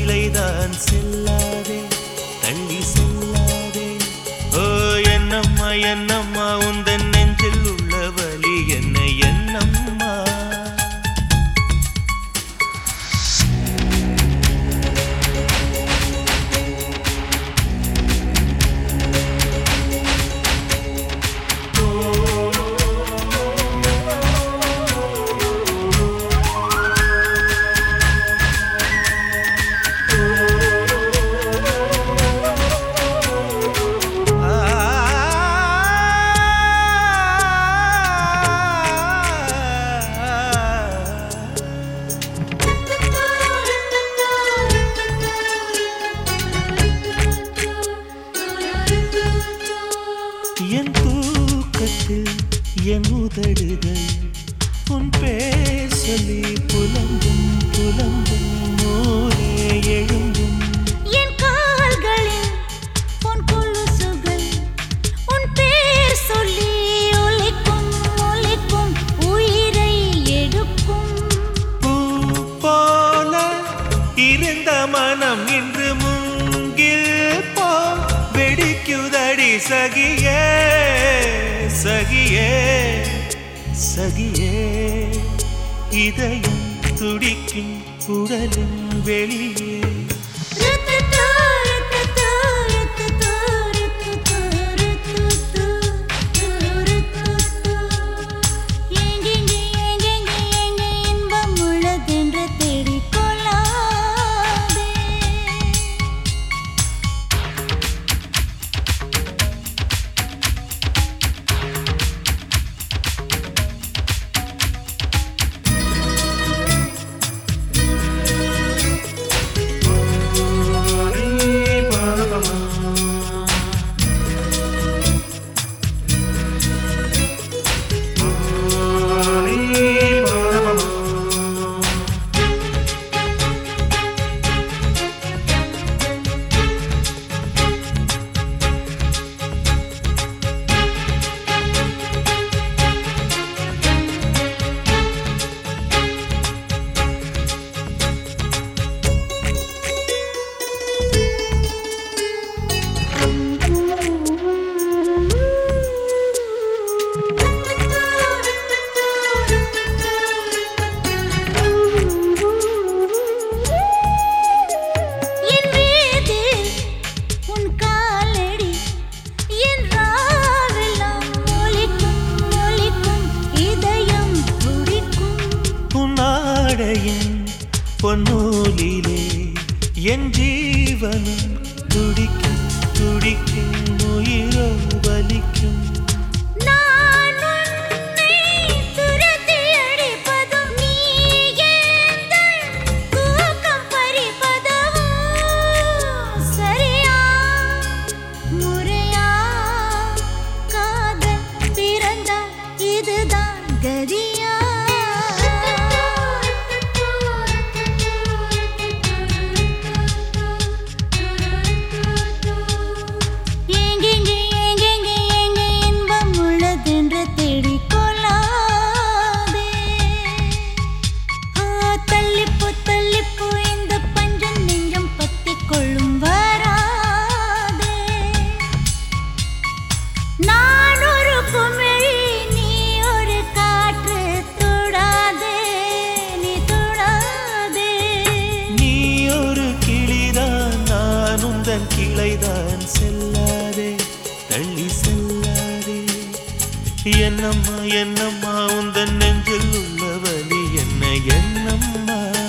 கிளைதான் செல்லாதே தள்ளி செல்லாதே ஓ என்னம்மா என்னம்மா உந்தன் நெஞ்சில் உள்ள வலி என்ன என்னம்மா என் தூக்கத்தில் என் உதடுகள் உன் பேர் சொல்லி புலம்பும் புலம்பும் ஊரே எழும்பும் என் கால்களில் உன் கொலுசுகள் உன் பேர் சொல்லி ஒலிக்கும் ஒலிக்கும் உயிரை எடுக்கும் பூ போல இருந்த மனம் இன்று மூங்கில் போ வெடிக்குதடி சகியே சகியே சகியே இதயம் துடிக்கும் உடலின் வெளியே ருத்துத்து, ருத்துத்து, ருத்துத்து, ருத்துத்து, ருத்துத்து, ருத்துத்து. எங்கெங்கே, எங்கெங்கே, எங்கே இன்பம் உள்ளதென்று தேடிக் கொள்ளாதே. என் வீதில் உன் காலடி என் ராவெல்லாம் ஒலிக்கும் ஒலிக்கும் இதயம் துடிக்கும் உன்னாடையின் பொன்னூலிலே என் ஜீவனும் துடிக்கும் துடிக்கும் உயிரோ வலிக்கும் நான் உன்னை துரத்தி அடிப்பதும் நீ எந்தன் தூக்கம் பறிப்பதும் சரியா முறையா காதல் பிறந்தால் இதுதான் கதியா எங்கெங்கே எங்கெங்கே எங்கே இன்பம் உள்ளதென்று தேடிக் கொள்ளாதே ஆ, தள்ளிப்போ தள்ளிப்போ இந்த பஞ்சம் நெஞ்சம் பத்திக் கொள்ளும் வராதே நான் ஒரு குமிழி நீ ஒரு காற்று தொடாதே நீ தொடாதே நீ ஒரு கிளிதான் நான் உந்தன் கிளைதான் செல்லாதே தள்ளி செல்லாதே என்னம்மா என்னம்மா உந்தன் நெஞ்சில் உள்ள வலி என்ன என்னம்மா